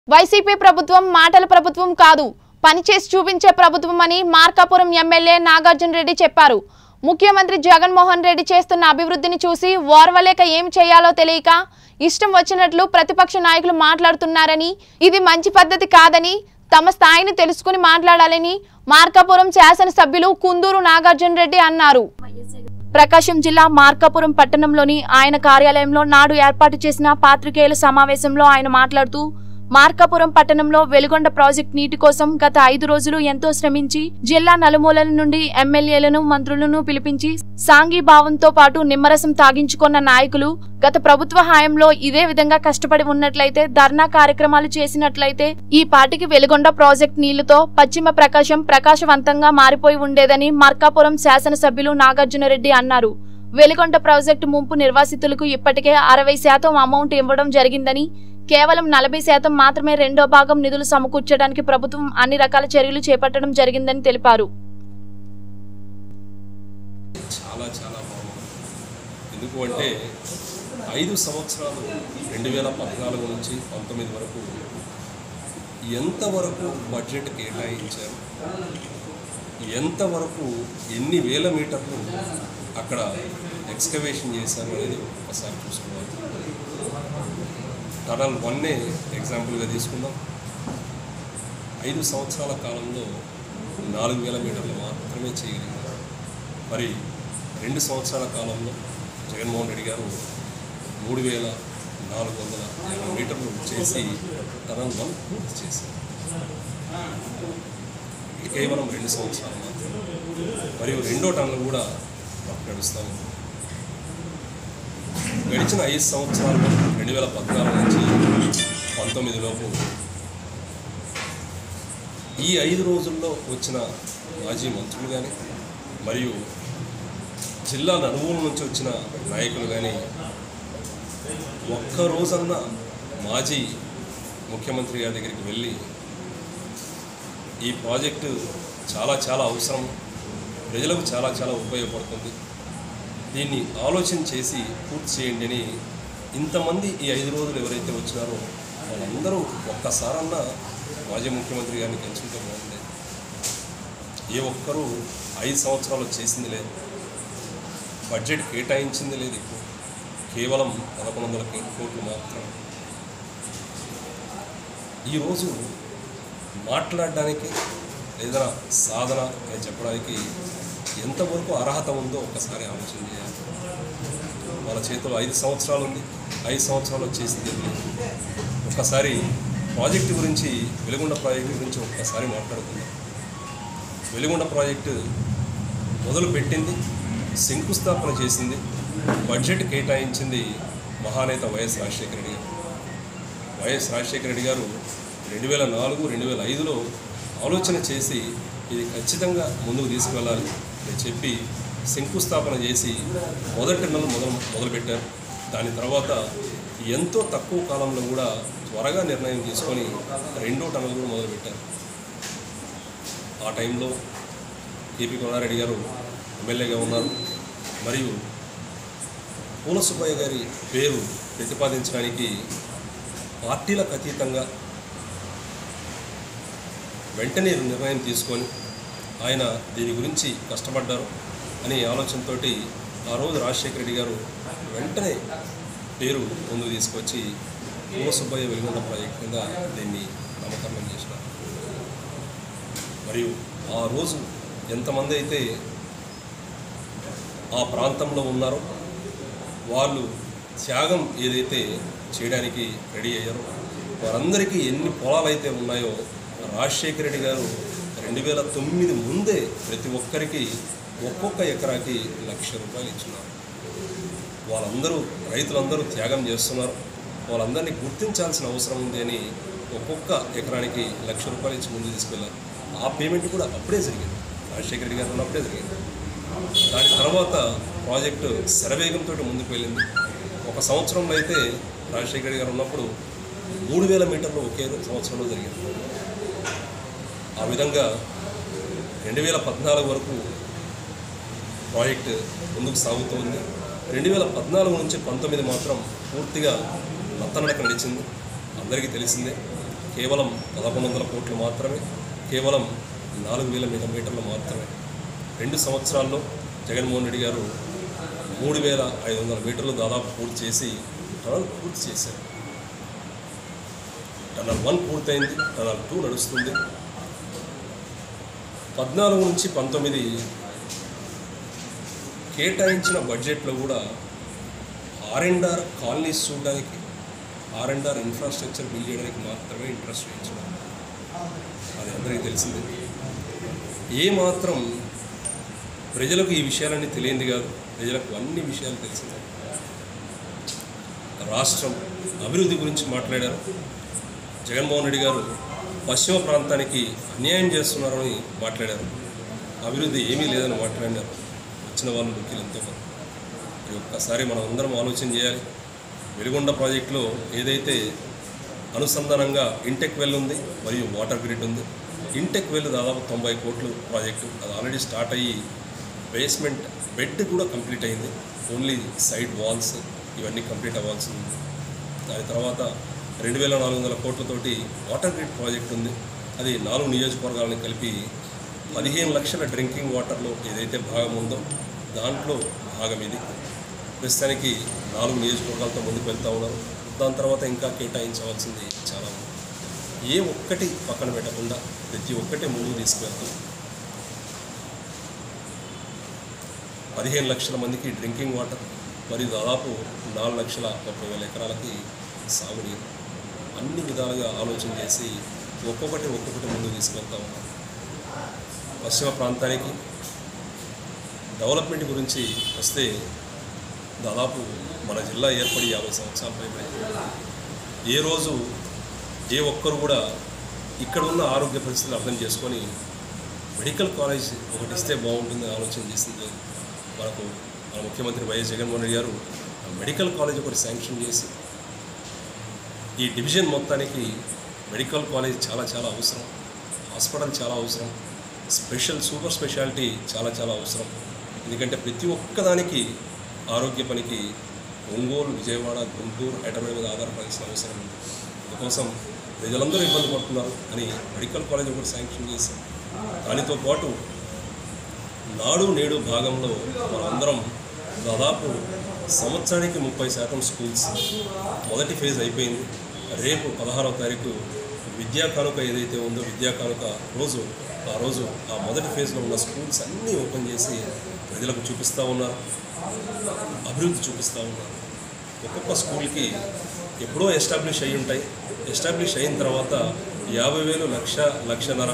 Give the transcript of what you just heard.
YCP ప్రభుత్వం మాటల ప్రభుత్వం కాదు పనిచేసి చూపించే ప్రభుత్వం అని మార్కాపురం ఎమ్మెల్యే నాగార్జున రెడ్డి చెప్పారు ముఖ్యమంత్రి జగన్మోహన్ రెడ్డి చేస్తున్న అభివృద్ధిని చూసి ఓర్వలేక ఏం చేయాలో తెలియక ఇష్టం వచ్చినట్లు ప్రతిపక్ష నాయకులు మాట్లాడుతున్నారని ఇది మంచి పద్ధతి కాదని తమ స్థాయిని తెలుసుకుని మాట్లాడాలని మార్కాపురం శాసనసభ్యులు కుందూరు నాగార్జున రెడ్డి అన్నారు ప్రకాశం జిల్లా మార్కాపురం పట్టణంలోని ఆయన కార్యాలయంలో నాడు ఏర్పాటు చేసిన పాత్రికేయుల సమావేశంలో ఆయన మాట్లాడుతూ మార్కాపురం పట్టణంలో వెలుగొండ ప్రాజెక్ట్ నీటి కోసం గత ఐదు రోజులు ఎంతో శ్రమించి జిల్లా నలుమూలల నుండి ఎమ్మెల్యేలను మంత్రులను పిలిపించి సాంఘీభావంతో పాటు నిమ్మరసం తాగించుకున్న నాయకులు గత ప్రభుత్వ హయాంలో ఇదే విధంగా కష్టపడి ఉన్నట్లయితే ధర్నా కార్యక్రమాలు చేసినట్లయితే ఈ పాటికి వెలుగొండ ప్రాజెక్ట్ నీళ్లతో పశ్చిమ ప్రకాశం ప్రకాశవంతంగా మారిపోయి ఉండేదని మార్కాపురం శాసనసభ్యులు నాగార్జునరెడ్డి అన్నారు వెలుగొండ ప్రాజెక్టు ముంపు నిర్వాసితులకు ఇప్పటికే అరవై శాతం అమౌంట్ ఇవ్వడం జరిగిందని కేవలం నలభై శాతం మాత్రమే రెండో భాగం నిధులు సమకూర్చడానికి ప్రభుత్వం అన్ని రకాల చర్యలు చేపట్టడం జరిగిందని తెలిపారు చాలా చాలా బాగుంది ఎందుకు అంటే ఐదు సంవత్సరాలు రెండు వేల పద్నాలుగు నుంచి పంతొమ్మిది వరకు ఎంతవరకు బడ్జెట్ కేటాయించారు ఎంతవరకు ఎన్ని వేల మీటర్లు అక్కడ ఎక్స్కవేషన్ చేశారు అనేది ఒకసారి చూసుకోవాలి టనల్ వన్నే ఎగ్జాంపుల్గా తీసుకుందాం ఐదు సంవత్సరాల కాలంలో నాలుగు వేల మీటర్లు మాత్రమే చేయగలిగారు మరి రెండు సంవత్సరాల కాలంలో జగన్మోహన్ రెడ్డి గారు మూడు వేల నాలుగు వందల యాభై మీటర్లు చేసి టనల్ వన్ పూర్తి చేశారు ఇది కేవలం రెండు సంవత్సరాలు మాత్రమే మరియు రెండో టన్నులు కూడా వర్క్ నడుస్తూ ఉంది గడిచిన ఐదు సంవత్సరాలు రెండు వేల పద్నాలుగు నుంచి పంతొమ్మిది లోపు ఈ ఐదు రోజుల్లో వచ్చిన మాజీ మంత్రులు కానీ మరియు జిల్లా నలుమూల నుంచి వచ్చిన నాయకులు కానీ ఒక్క రోజన్నా మాజీ ముఖ్యమంత్రి గారి దగ్గరికి వెళ్ళి ఈ ప్రాజెక్టు చాలా చాలా అవసరం ప్రజలకు చాలా చాలా ఉపయోగపడుతుంది దీన్ని ఆలోచన చేసి పూర్తి చేయండి అని ఇంతమంది ఈ ఐదు రోజులు ఎవరైతే వచ్చినారో వాళ్ళందరూ ఒక్కసారన్నా మాజీ ముఖ్యమంత్రి గారిని కలుసుకుంటే బాగుంది ఏ ఒక్కరూ ఐదు సంవత్సరాలు చేసింది లేదు బడ్జెట్ కేటాయించింది లేదు ఇప్పుడు కేవలం పదకొండు వందల కోట్లు మాత్రం ఈరోజు మాట్లాడడానికి లేదా సాధన అని చెప్పడానికి ఎంతవరకు అర్హత ఉందో ఒకసారి ఆలోచన చేయాలి వాళ్ళ చేతిలో ఐదు సంవత్సరాలు ఉంది ఐదు సంవత్సరాలు చేసింది లేదు ఒక్కసారి ప్రాజెక్టు గురించి వెలుగొండ ప్రాజెక్టు గురించి ఒక్కసారి మాట్లాడుకుందాం వెలుగొండ ప్రాజెక్టు మొదలు పెట్టింది శంకుస్థాపన చేసింది బడ్జెట్ కేటాయించింది మహానేత వైఎస్ రాజశేఖర రెడ్డి గారు వైఎస్ రాజశేఖర రెడ్డి గారు రెండు వేల నాలుగు రెండు వేల ఐదులో ఆలోచన చేసి ఇది ఖచ్చితంగా ముందుకు తీసుకువెళ్ళాలి అని చెప్పి శంకుస్థాపన చేసి మొదటి నెల మొదలు మొదలుపెట్టారు దాని తర్వాత ఎంతో తక్కువ కాలంలో కూడా త్వరగా నిర్ణయం తీసుకొని రెండో టన్నులు కూడా మొదలుపెట్టారు ఆ టైంలో కేపీ కొనారెడ్డి గారు ఎమ్మెల్యేగా ఉన్నారు మరియు పూల సుబ్బయ్య గారి పేరు ప్రతిపాదించడానికి పార్టీలకు అతీతంగా వెంటనే నిర్ణయం తీసుకొని ఆయన దీని గురించి కష్టపడ్డారు అనే ఆలోచనతో ఆ రోజు రాజశేఖర రెడ్డి గారు వెంటనే పేరు ముందుకు తీసుకొచ్చి పూల సుబ్బయ్య వెలుగొండ ప్రాజెక్ట్ కింద దీన్ని నామకరణం చేసినారు మరియు ఆ రోజు ఎంతమంది అయితే ఆ ప్రాంతంలో ఉన్నారో వాళ్ళు త్యాగం ఏదైతే చేయడానికి రెడీ అయ్యారో వారందరికీ ఎన్ని పొలాలు అయితే ఉన్నాయో రాజశేఖర రెడ్డి గారు రెండు వేల తొమ్మిది ముందే ప్రతి ఒక్కరికి ఒక్కొక్క ఎకరాకి లక్ష రూపాయలు ఇచ్చున్నారు వాళ్ళందరూ రైతులందరూ త్యాగం చేస్తున్నారు వాళ్ళందరినీ గుర్తించాల్సిన అవసరం ఉంది అని ఒక్కొక్క ఎకరానికి లక్ష రూపాయలు ఇచ్చి ముందు తీసుకెళ్ళారు ఆ పేమెంట్ కూడా అప్పుడే జరిగింది రాజశేఖర రెడ్డి గారు ఉన్నప్పుడే జరిగింది దాని తర్వాత ప్రాజెక్టు శరవేగంతో ముందుకు వెళ్ళింది ఒక సంవత్సరంలో అయితే రాజశేఖర రెడ్డి గారు ఉన్నప్పుడు మూడు వేల మీటర్లు ఒకే సంవత్సరంలో జరిగింది ఆ విధంగా రెండు వేల పద్నాలుగు వరకు ప్రాజెక్ట్ ముందుకు సాగుతుంది రెండు వేల పద్నాలుగు నుంచి పంతొమ్మిది మాత్రం పూర్తిగా నత్తనడక నడిచింది అందరికీ తెలిసిందే కేవలం పదకొండు వందల కోట్లు మాత్రమే కేవలం నాలుగు వేల మీద మీటర్లు మాత్రమే రెండు సంవత్సరాల్లో జగన్మోహన్ రెడ్డి గారు మూడు వేల ఐదు వందల మీటర్లు దాదాపు పూర్తి చేసి టనల్ పూర్తి చేశారు టనల్ వన్ పూర్తయింది టనల్ టూ నడుస్తుంది పద్నాలుగు నుంచి పంతొమ్మిది కేటాయించిన బడ్జెట్లో కూడా ఆర్ అండ్ ఆర్ కాలనీస్ చూడడానికి R and R infrastructure build చేయడానికి మాత్రమే ఇంట్రెస్ట్ వేయించడం అది అందరికీ తెలిసిందే ఏ మాత్రం ప్రజలకు ఈ విషయాలన్నీ తెలియంది కాదు ప్రజలకు అన్ని విషయాలు తెలిసిందే రాష్ట్రం అభివృద్ధి గురించి మాట్లాడారు జగన్మోహన్ రెడ్డి గారు పశ్చిమ ప్రాంతానికి అన్యాయం చేస్తున్నారని మాట్లాడారు అభివృద్ధి ఏమీ లేదని మాట్లాడినారు వచ్చిన వాళ్ళు ముఖ్యులు ఎంతోమంది మరి ఒక్కసారి మనం అందరం ఆలోచన చేయాలి వెలుగొండ ప్రాజెక్టులో ఏదైతే అనుసంధానంగా ఇంటెక్ వెల్ ఉంది మరియు వాటర్ గ్రిడ్ ఉంది ఇంటెక్ వెల్ దాదాపు తొంభై కోట్లు ప్రాజెక్టు అది ఆల్రెడీ స్టార్ట్ అయ్యి బేస్మెంట్ బెడ్ కూడా కంప్లీట్ అయింది ఓన్లీ సైడ్ వాల్స్ ఇవన్నీ కంప్లీట్ అవ్వాల్సి ఉంది దాని తర్వాత రెండు వేల నాలుగు వందల కోట్లతోటి వాటర్ గ్రిడ్ ప్రాజెక్ట్ ఉంది అది నాలుగు నియోజకవర్గాలను కలిపి పదిహేను లక్షల డ్రింకింగ్ వాటర్లో ఏదైతే భాగం ఉందో దాంట్లో భాగం ఇది ప్రస్తుతానికి నాలుగు నియోజకవర్గాలతో ముందుకు వెళ్తూ ఉన్నారు దాని తర్వాత ఇంకా కేటాయించవలసింది చాలా ఉంది ఏ ఒక్కటి పక్కన పెట్టకుండా ప్రతి ఒక్కటి ముందుకు తీసుకువెళ్తాం పదిహేను లక్షల మందికి డ్రింకింగ్ వాటర్ మరియు దాదాపు నాలుగు లక్షల ముప్పై వేల ఎకరాలకి సాగునీరు అన్ని విధాలుగా ఆలోచన చేసి ఒక్కొక్కటి ఒక్కొక్కటి ముందుకు తీసుకెళ్తా ఉన్నాం పశ్చిమ ప్రాంతానికి డెవలప్మెంట్ గురించి వస్తే దాదాపు మన జిల్లా ఏర్పడి యాభై సంవత్సరాల పైబడి ఏ రోజు ఏ ఒక్కరు కూడా ఇక్కడ ఉన్న ఆరోగ్య పరిస్థితులు అర్థం చేసుకొని మెడికల్ కాలేజ్ ఒకటి ఇస్తే బాగుంటుందని ఆలోచన చేసింది మనకు మన ముఖ్యమంత్రి వైఎస్ జగన్మోహన్ రెడ్డి గారు ఆ మెడికల్ కాలేజ్ ఒకటి శాంక్షన్ చేసి ఈ డివిజన్ మొత్తానికి మెడికల్ కాలేజ్ చాలా చాలా అవసరం హాస్పిటల్ చాలా అవసరం స్పెషల్ సూపర్ స్పెషాలిటీ చాలా చాలా అవసరం ఎందుకంటే ప్రతి ఒక్కదానికి ఆరోగ్య పనికి ఒంగోలు విజయవాడ గుంటూరు హైదరాబాద్ మీద ఆధారపడాల్సిన అవసరం ఉంది అందుకోసం ప్రజలందరూ ఇబ్బంది పడుతున్నారు అని మెడికల్ కాలేజ్ ఒకటి శాంక్షన్ చేశాం దానితో పాటు నాడు నేడు భాగంలో మనందరం దాదాపు సంవత్సరానికి ముప్పై శాతం స్కూల్స్ మొదటి ఫేజ్ అయిపోయింది రేపు పదహారవ తారీఖు విద్యా కానుక ఏదైతే ఉందో విద్యా కానుక రోజు ఆ రోజు ఆ మొదటి ఫేజ్లో ఉన్న స్కూల్స్ అన్నీ ఓపెన్ చేసి ప్రజలకు చూపిస్తూ ఉన్నారు అభివృద్ధి చూపిస్తూ ఉన్నారు ఒక్కొక్క స్కూల్కి ఎప్పుడో ఎస్టాబ్లిష్ అయ్యి ఉంటాయి ఎస్టాబ్లిష్ అయిన తర్వాత యాభై వేలు లక్ష లక్షన్నర